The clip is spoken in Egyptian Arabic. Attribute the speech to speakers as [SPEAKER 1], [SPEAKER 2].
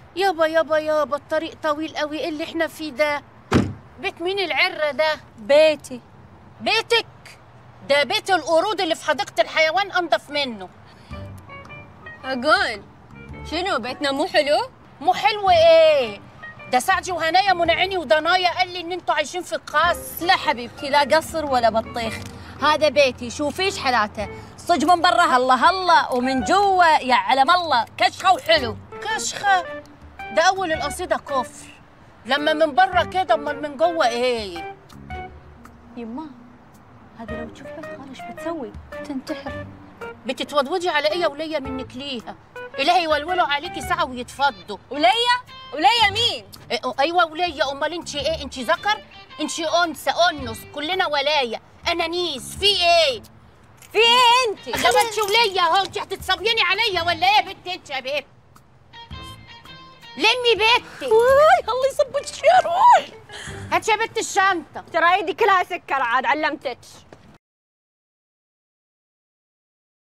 [SPEAKER 1] يابا يابا يابا الطريق طويل قوي ايه اللي احنا فيه ده بيت مين العرة ده
[SPEAKER 2] بيتي
[SPEAKER 1] بيتك ده بيت القرود اللي في حديقة الحيوان انضف منه
[SPEAKER 2] اقول شنو بيتنا مو حلو
[SPEAKER 1] مو حلو ايه ده سعدي وهنايا منعيني ودنايا قال لي ان انتوا عايشين في قصر
[SPEAKER 2] لا حبيبتي لا قصر ولا بطيخ هذا بيتي شوفيش حالاته صج من برا هلا هلا ومن جوا يا علم الله كشخه وحلو
[SPEAKER 1] كشخة ده اول القصيدة كفر لما من بره كده امال من جوه ايه
[SPEAKER 2] يما هذه لو تشوف بيت خالش بتسوي تنتحر
[SPEAKER 1] بتتودودي على ايه يا ولية منك ليها الهي يولولوا عليكي ساعة ويتفضوا
[SPEAKER 2] وليا وليا مين
[SPEAKER 1] إيه، ايوه ولية امال انت ايه انت ذكر انت انثى انس كلنا ولاية انانيس في ايه
[SPEAKER 2] في ايه انت
[SPEAKER 1] ده ما انت ولية اهو انت هتتصبيني عليا ولا ايه يا بنت انت يا بنت لمي بنتي
[SPEAKER 2] واي الله يصبك يا روح
[SPEAKER 1] هات يا بنت الشنطة
[SPEAKER 2] ترى ايدي كلها سكر عاد علمتك